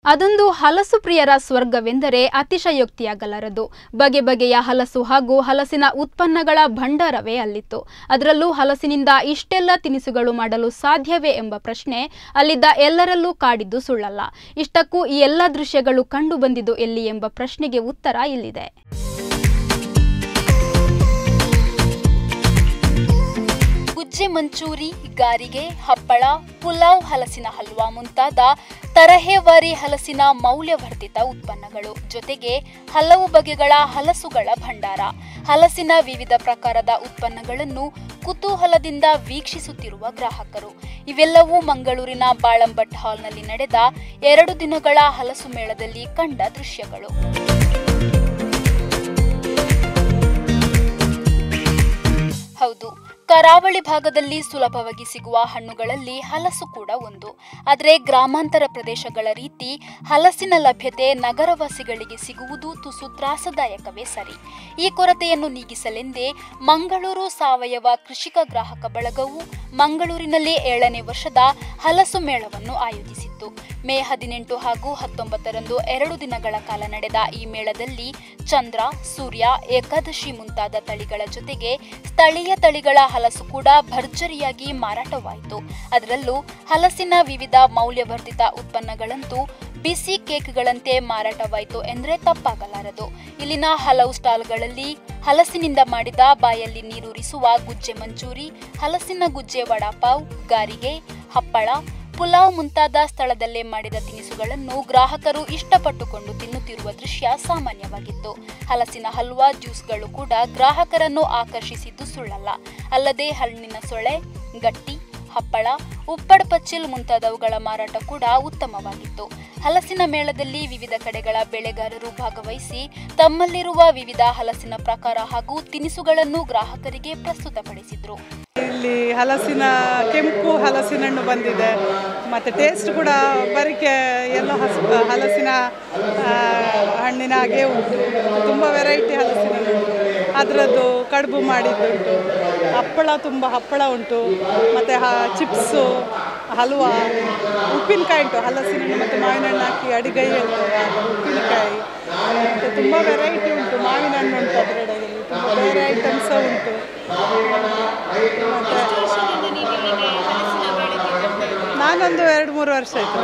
ಅದೊಂದು ಹಲಸು ಪ್ರಿಯರ ಸ್ವರ್ಗವೆಂದರೆ ಅತಿಶಯೋಕ್ತಿಯಾಗಲಾರದು ಬಗೆ ಬಗೆಯ ಹಲಸು ಹಾಗೂ ಹಲಸಿನ ಉತ್ಪನ್ನಗಳ ಭಂಡಾರವೇ ಅಲ್ಲಿತ್ತು ಅದರಲ್ಲೂ ಹಲಸಿನಿಂದ ಇಷ್ಟೆಲ್ಲ ತಿನಿಸುಗಳು ಮಾಡಲು ಸಾಧ್ಯವೇ ಎಂಬ ಪ್ರಶ್ನೆ ಅಲ್ಲಿದ್ದ ಎಲ್ಲರಲ್ಲೂ ಕಾಡಿದ್ದು ಸುಳ್ಳಲ್ಲ ಇಷ್ಟಕ್ಕೂ ಈ ಎಲ್ಲ ದೃಶ್ಯಗಳು ಕಂಡು ಬಂದಿದ್ದು ಎಲ್ಲಿ ಎಂಬ ಪ್ರಶ್ನೆಗೆ ಉತ್ತರ ಇಲ್ಲಿದೆ ಗುಜ್ಜೆ ಮಂಚೂರಿ ಗಾರಿಗೆ ಹಪ್ಪಳ ಪುಲಾವ್ ಹಲಸಿನ ಹಲ್ವಾ ಮುಂತಾದ ತರಹೇವಾರಿ ಹಲಸಿನ ಮೌಲ್ಯವರ್ಧಿತ ಉತ್ಪನ್ನಗಳು ಜೊತೆಗೆ ಹಲವು ಬಗೆಗಳ ಹಲಸುಗಳ ಭಂಡಾರ ಹಲಸಿನ ವಿವಿಧ ಪ್ರಕಾರದ ಉತ್ಪನ್ನಗಳನ್ನು ಕುತೂಹಲದಿಂದ ವೀಕ್ಷಿಸುತ್ತಿರುವ ಗ್ರಾಹಕರು ಇವೆಲ್ಲವೂ ಮಂಗಳೂರಿನ ಬಾಳಂಬಟ್ ಹಾಲ್ನಲ್ಲಿ ನಡೆದ ಎರಡು ದಿನಗಳ ಹಲಸು ಮೇಳದಲ್ಲಿ ಕಂಡ ದೃಶ್ಯಗಳು ಹೌದು ಕರಾವಳಿ ಭಾಗದಲ್ಲಿ ಸುಲಭವಾಗಿ ಸಿಗುವ ಹಣ್ಣುಗಳಲ್ಲಿ ಹಲಸು ಕೂಡ ಒಂದು ಆದರೆ ಗ್ರಾಮಾಂತರ ಪ್ರದೇಶಗಳ ರೀತಿ ಹಲಸಿನ ಲಭ್ಯತೆ ನಗರವಾಸಿಗಳಿಗೆ ಸಿಗುವುದು ತುಸು ತ್ರಾಸದಾಯಕವೇ ಸರಿ ಈ ಕೊರತೆಯನ್ನು ನೀಗಿಸಲೆಂದೇ ಮಂಗಳೂರು ಸಾವಯವ ಕೃಷಿಕ ಗ್ರಾಹಕ ಬಳಗವು ಮಂಗಳೂರಿನಲ್ಲಿ ಏಳನೇ ವರ್ಷದ ಹಲಸು ಮೇಳವನ್ನು ಆಯೋಜಿಸಿತ್ತು ಮೇ ಹದಿನೆಂಟು ಹಾಗೂ ಹತ್ತೊಂಬತ್ತರಂದು ಎರಡು ದಿನಗಳ ಕಾಲ ನಡೆದ ಈ ಮೇಳದಲ್ಲಿ ಚಂದ್ರ ಸೂರ್ಯ ಏಕಾದಶಿ ಮುಂತಾದ ತಳಿಗಳ ಜೊತೆಗೆ ಸ್ಥಳೀಯ ತಳಿಗಳ ಹಲಸು ಕೂಡ ಭರ್ಜರಿಯಾಗಿ ಮಾರಾಟವಾಯಿತು ಅದರಲ್ಲೂ ಹಲಸಿನ ವಿವಿಧ ಮೌಲ್ಯವರ್ಧಿತ ಉತ್ಪನ್ನಗಳಂತೂ ಬಿಸಿ ಕೇಕ್ಗಳಂತೆ ಮಾರಾಟವಾಯಿತು ಎಂದರೆ ತಪ್ಪಾಗಲಾರದು ಇಲ್ಲಿನ ಹಲವು ಸ್ಟಾಲ್ಗಳಲ್ಲಿ ಹಲಸಿನಿಂದ ಮಾಡಿದ ಬಾಯಲ್ಲಿ ನೀರೂರಿಸುವ ಗುಜ್ಜೆ ಮಂಚೂರಿ ಹಲಸಿನ ಗುಜ್ಜೆ ವಡಾಪಾವ್ ಗಾರಿಗೆ ಹಪ್ಪಳ ಪುಲಾವ್ ಮುಂತಾದ ಸ್ಥಳದಲ್ಲೇ ಮಾಡಿದ ತಿನಿಸುಗಳನ್ನು ಗ್ರಾಹಕರು ಇಷ್ಟಪಟ್ಟುಕೊಂಡು ತಿನ್ನುತ್ತಿರುವ ದೃಶ್ಯ ಸಾಮಾನ್ಯವಾಗಿತ್ತು ಹಲಸಿನ ಹಲ್ವಾ ಜ್ಯೂಸ್ಗಳು ಕೂಡ ಗ್ರಾಹಕರನ್ನು ಆಕರ್ಷಿಸಿದ್ದು ಸುಳ್ಳಲ್ಲ ಅಲ್ಲದೆ ಹಣ್ಣಿನ ಸೊಳೆ ಗಟ್ಟಿ ಹಪ್ಪಳ ಉಪ್ಪಡ್ ಪಚ್ಚಿಲ್ ಮುಂತಾದವುಗಳ ಮಾರಾಟ ಕೂಡ ಉತ್ತಮವಾಗಿತ್ತು ಹಲಸಿನ ಮೇಳದಲ್ಲಿ ವಿವಿಧ ಕಡೆಗಳ ಬೆಳೆಗಾರರು ಭಾಗವಹಿಸಿ ತಮ್ಮಲ್ಲಿರುವ ವಿವಿಧ ಹಲಸಿನ ಪ್ರಕಾರ ಹಾಗೂ ತಿನಿಸುಗಳನ್ನು ಗ್ರಾಹಕರಿಗೆ ಪ್ರಸ್ತುತಪಡಿಸಿದ್ರು ಇಲ್ಲಿ ಹಲಸಿನ ಕೆಂಪು ಹಲಸಿನ ಹಣ್ಣು ಬಂದಿದೆ ಮತ್ತು ಟೇಸ್ಟ್ ಕೂಡ ಬರಿಕೆ ಎಲ್ಲ ಹಸ್ ಹಲಸಿನ ಆ, ಹಣ್ಣಿನ ಹಾಗೆ ಉಂಟು ತುಂಬ ವೆರೈಟಿ ಹಲಸಿನ ಹಣ್ಣು ಉಂಟು ಅದರದ್ದು ಕಡುಬು ಮಾಡಿದ್ದುಂಟು ಹಪ್ಪಳ ತುಂಬ ಹಪ್ಪಳ ಉಂಟು ಮತ್ತು ಹ ಚಿಪ್ಸು ಹಲ್ವಾ ಉಪ್ಪಿನಕಾಯಿ ಉಂಟು ಹಲಸಿನ ಹಣ್ಣು ಮತ್ತು ಮಾವಿನ ಹಣ್ಣು ಹಾಕಿ ಅಡಿಗೈ ಹೇಳ್ತೇವೆ ಅದು ಉಪ್ಪಿನಕಾಯಿ ಮತ್ತು ತುಂಬ ವೆರೈಟಿ ಉಂಟು ಮಾವಿನ ಹಣ್ಣು ಉಂಟು ಅದರೊಳಗೆ ತುಂಬ ಬೇರೆ ಐಟಮ್ಸ ಉಂಟು ನಾನೊಂದು ಎರಡು ಮೂರು ವರ್ಷ ಆಯಿತು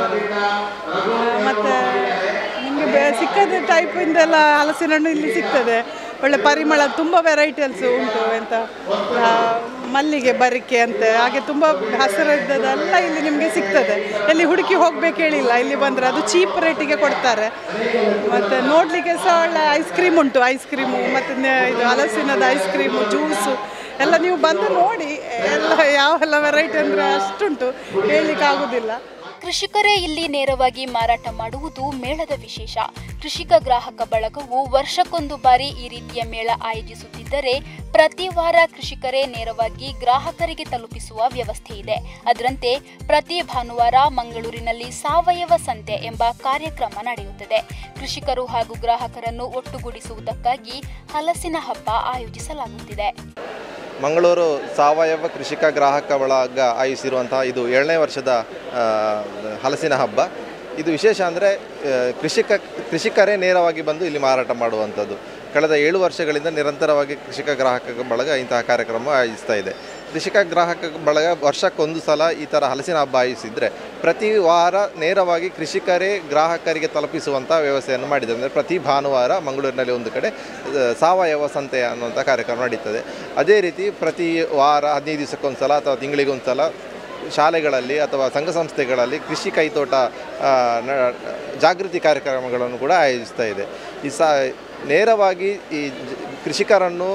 ಮತ್ತು ನಿಮಗೆ ಬೇ ಸಿಕ್ಕದ ಟೈಪಿಂದೆಲ್ಲ ಹಲಸಿನ ಹಣ್ಣು ಇಲ್ಲಿ ಸಿಗ್ತದೆ ಒಳ್ಳೆ ಪರಿಮಳ ತುಂಬ ವೆರೈಟೀಸ್ ಉಂಟು ಎಂತ ಆ, ಮಲ್ಲಿಗೆ ಬರಿಕೆ ಅಂತೆ ಹಾಗೆ ತುಂಬ ಹಸಿರಿದ್ದದೆಲ್ಲ ಇಲ್ಲಿ ನಿಮಗೆ ಸಿಗ್ತದೆ ಎಲ್ಲಿ ಹುಡುಕಿ ಹೋಗ್ಬೇಕು ಹೇಳಿಲ್ಲ ಇಲ್ಲಿ ಬಂದರೆ ಅದು ಚೀಪ್ ರೇಟಿಗೆ ಕೊಡ್ತಾರೆ ಮತ್ತು ನೋಡಲಿಕ್ಕೆ ಸಹ ಒಳ್ಳೆ ಐಸ್ ಕ್ರೀಮ್ ಉಂಟು ಐಸ್ ಕ್ರೀಮು ಮತ್ತು ಇದು ಹಲಸಿನದ ಐಸ್ ಕ್ರೀಮು ಜ್ಯೂಸು ಎಲ್ಲ ನೀವು ಬಂದು ನೋಡಿ ಎಲ್ಲ ಯಾವೆಲ್ಲ ವೆರೈಟಿ ಅಂದರೆ ಅಷ್ಟುಂಟು ಹೇಳಲಿಕ್ಕೆ ಆಗೋದಿಲ್ಲ ಕೃಷಿಕರೇ ಇಲ್ಲಿ ನೇರವಾಗಿ ಮಾರಾಟ ಮಾಡುವುದು ಮೇಳದ ವಿಶೇಷ ಕೃಷಿಕ ಗ್ರಾಹಕ ಬಳಗವು ವರ್ಷಕ್ಕೊಂದು ಬಾರಿ ಈ ರೀತಿಯ ಮೇಳ ಆಯೋಜಿಸುತ್ತಿದ್ದರೆ ಪ್ರತಿ ವಾರ ಕೃಷಿಕರೇ ನೇರವಾಗಿ ಗ್ರಾಹಕರಿಗೆ ತಲುಪಿಸುವ ವ್ಯವಸ್ಥೆ ಇದೆ ಅದರಂತೆ ಪ್ರತಿ ಭಾನುವಾರ ಮಂಗಳೂರಿನಲ್ಲಿ ಸಾವಯವ ಸಂತೆ ಎಂಬ ಕಾರ್ಯಕ್ರಮ ನಡೆಯುತ್ತದೆ ಕೃಷಿಕರು ಹಾಗೂ ಗ್ರಾಹಕರನ್ನು ಒಟ್ಟುಗೂಡಿಸುವುದಕ್ಕಾಗಿ ಹಲಸಿನ ಹಬ್ಬ ಆಯೋಜಿಸಲಾಗುತ್ತಿದೆ ಮಂಗಳೂರು ಸಾವಯವ ಕೃಷಿಕ ಗ್ರಾಹಕ ಬಳಗ ಆಯೋಜಿಸಿರುವಂತಹ ಇದು ಏಳನೇ ವರ್ಷದ ಆ, ಹಲಸಿನ ಹಬ್ಬ ಇದು ವಿಶೇಷ ಅಂದರೆ ಕೃಷಿಕ ಕೃಷಿಕರೇ ನೇರವಾಗಿ ಬಂದು ಇಲ್ಲಿ ಮಾರಾಟ ಮಾಡುವಂಥದ್ದು ಕಳೆದ ಏಳು ವರ್ಷಗಳಿಂದ ನಿರಂತರವಾಗಿ ಕೃಷಿಕ ಗ್ರಾಹಕ ಬಳಗ ಇಂತಹ ಕಾರ್ಯಕ್ರಮ ಆಯೋಜಿಸ್ತಾ ಇದೆ ಕೃಷಿಕ ಗ್ರಾಹಕ ಬಳಗ ವರ್ಷಕ್ಕೊಂದು ಸಲ ಈ ಥರ ಹಲಸಿನ ಹಬ್ಬ ಆಯೋಜಿಸಿದರೆ ಪ್ರತಿ ವಾರ ನೇರವಾಗಿ ಕೃಷಿಕರೇ ಗ್ರಾಹಕರಿಗೆ ತಲುಪಿಸುವಂಥ ವ್ಯವಸ್ಥೆಯನ್ನು ಮಾಡಿದೆ ಅಂದರೆ ಪ್ರತಿ ಭಾನುವಾರ ಮಂಗಳೂರಿನಲ್ಲಿ ಒಂದು ಕಡೆ ಆ, ಸಾವಯವ ಸಂತೆ ಅನ್ನುವಂಥ ಕಾರ್ಯಕ್ರಮ ನಡೀತದೆ ಅದೇ ರೀತಿ ಪ್ರತಿ ವಾರ ಹದಿನೈದು ದಿವಸಕ್ಕೊಂದು ಸಲ ಅಥವಾ ತಿಂಗಳಿಗೊಂದು ಸಲ ಶಾಲೆಗಳಲ್ಲಿ ಅಥವಾ ಸಂಘ ಸಂಸ್ಥೆಗಳಲ್ಲಿ ಕೃಷಿ ಕೈತೋಟ ಆ, ನ- ಜಾಗೃತಿ ಕಾರ್ಯಕ್ರಮಗಳನ್ನು ಕೂಡ ಆಯೋಜಿಸ್ತಾ ಇದೆ ಈ ಸಾ ನೇರವಾಗಿ ಈ ಜ- ಕೃಷಿಕರನ್ನು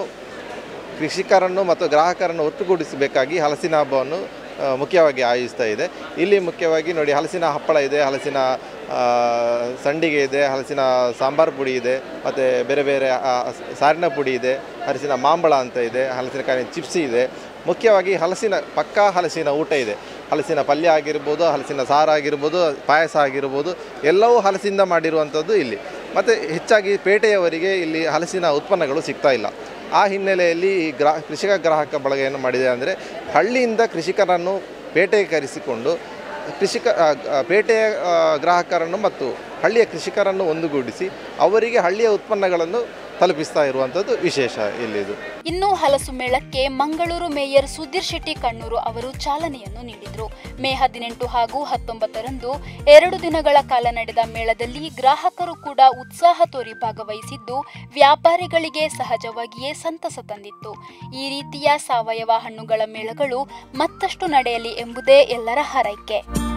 ಕೃಷಿಕರನ್ನು ಮತ್ತು ಗ್ರಾಹಕರನ್ನು ಒಟ್ಟುಗೂಡಿಸಬೇಕಾಗಿ ಹಲಸಿನ ಹಬ್ಬವನ್ನು ಆ, ಮುಖ್ಯವಾಗಿ ಆಯೋಜಿಸ್ತಾ ಇದೆ ಇಲ್ಲಿ ಮುಖ್ಯವಾಗಿ ನೋಡಿ ಹಲಸಿನ ಹಪ್ಪಳ ಇದೆ ಹಲಸಿನ ಆ, ಸಂಡಿಗೆ ಇದೆ ಹಲಸಿನ ಸಾಂಬಾರು ಪುಡಿ ಇದೆ ಮತ್ತು ಬೇರೆ ಬೇರೆ ಆ, ಸಾರಿನ ಪುಡಿ ಇದೆ ಹಲಸಿನ ಮಾಂಬಳ ಅಂತ ಇದೆ ಹಲಸಿನಕಾಯಿ ಚಿಪ್ಸಿ ಇದೆ ಮುಖ್ಯವಾಗಿ ಹಲಸಿನ ಪಕ್ಕಾ ಹಲಸಿನ ಊಟ ಇದೆ ಹಲಸಿನ ಪಲ್ಯ ಆಗಿರ್ಬೋದು ಹಲಸಿನ ಸಾರು ಆಗಿರ್ಬೋದು ಪಾಯಸ ಆಗಿರ್ಬೋದು ಎಲ್ಲವೂ ಹಲಸಿಂದ ಮಾಡಿರುವಂಥದ್ದು ಇಲ್ಲಿ ಮತ್ತು ಹೆಚ್ಚಾಗಿ ಪೇಟೆಯವರಿಗೆ ಇಲ್ಲಿ ಹಲಸಿನ ಉತ್ಪನ್ನಗಳು ಸಿಗ್ತಾ ಇಲ್ಲ ಆ ಹಿನ್ನೆಲೆಯಲ್ಲಿ ಈ ಗ್ರಾ ಕೃಷಿಕ ಗ್ರಾಹಕ ಬಳಗ ಏನು ಮಾಡಿದೆ ಅಂದರೆ ಹಳ್ಳಿಯಿಂದ ಕೃಷಿಕರನ್ನು ಪೇಟೆಗೆ ಕರೆಸಿಕೊಂಡು ಕೃಷಿಕ ಆ, ಆ, ಪೇಟೆಯ ಆ, ಗ್ರಾಹಕರನ್ನು ಮತ್ತು ಹಳ್ಳಿಯ ಕೃಷಿಕರನ್ನು ಒಂದುಗೂಡಿಸಿ ಅವರಿಗೆ ಹಳ್ಳಿಯ ಉತ್ಪನ್ನಗಳನ್ನು ತಲುಪಿಸ್ತಾ ಇರುವಂಥದ್ದು ವಿಶೇಷ ಇಲ್ಲಿದು ಇನ್ನು ಹಲಸು ಮೇಳಕ್ಕೆ ಮಂಗಳೂರು ಮೇಯರ್ ಸುಧೀರ್ ಶೆಟ್ಟಿ ಕಣ್ಣೂರು ಅವರು ಚಾಲನೆಯನ್ನು ನೀಡಿದರು ಮೇ ಹದಿನೆಂಟು ಹಾಗೂ ಹತ್ತೊಂಬತ್ತರಂದು ಎರಡು ದಿನಗಳ ಕಾಲ ನಡೆದ ಮೇಳದಲ್ಲಿ ಗ್ರಾಹಕರು ಕೂಡ ಉತ್ಸಾಹ ತೋರಿ ಭಾಗವಹಿಸಿದ್ದು ವ್ಯಾಪಾರಿಗಳಿಗೆ ಸಹಜವಾಗಿಯೇ ಸಂತಸ ತಂದಿತ್ತು ಈ ರೀತಿಯ ಸಾವಯವ ಹಣ್ಣುಗಳ ಮೇಳಗಳು ಮತ್ತಷ್ಟು ನಡೆಯಲಿ ಎಂಬುದೇ ಎಲ್ಲರ ಹಾರೈಕೆ